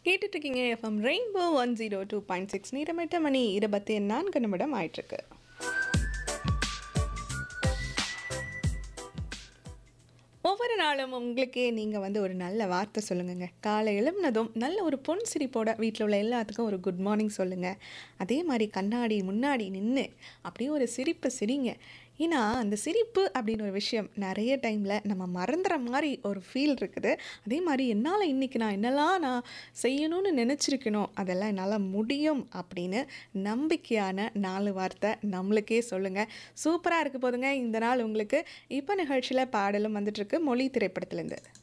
கேட்டுட்டு இருக்கீங்க FM rainbow one zero two point six நீரமிட்ட மணி இருபத்தி நான்கு நிமிடம் ஆயிட்டிருக்கு ஒவ்வொரு நாளும் உங்களுக்கு நீங்கள் வந்து ஒரு நல்ல வார்த்தை சொல்லுங்கங்க காலை எழும்பினதும் நல்ல ஒரு பொன் சிரிப்போட வீட்டில் உள்ள எல்லாத்துக்கும் ஒரு குட் மார்னிங் சொல்லுங்கள் அதே மாதிரி கண்ணாடி முன்னாடி நின்று அப்படியே ஒரு சிரிப்பை சிரிங்க ஏன்னா அந்த சிரிப்பு அப்படின்னு ஒரு விஷயம் நிறைய டைமில் நம்ம மறந்துற மாதிரி ஒரு ஃபீல் இருக்குது அதே மாதிரி என்னால் இன்றைக்கி நான் என்னெல்லாம் நான் செய்யணும்னு நினச்சிருக்கணும் அதெல்லாம் என்னால் முடியும் அப்படின்னு நம்பிக்கையான நாலு வார்த்தை நம்மளுக்கே சொல்லுங்கள் சூப்பராக இருக்க போதுங்க இந்த நாள் உங்களுக்கு இப்போ நிகழ்ச்சியில் பாடலும் வந்துட்டுருக்கு மொழி திரைப்படத்துலேருந்து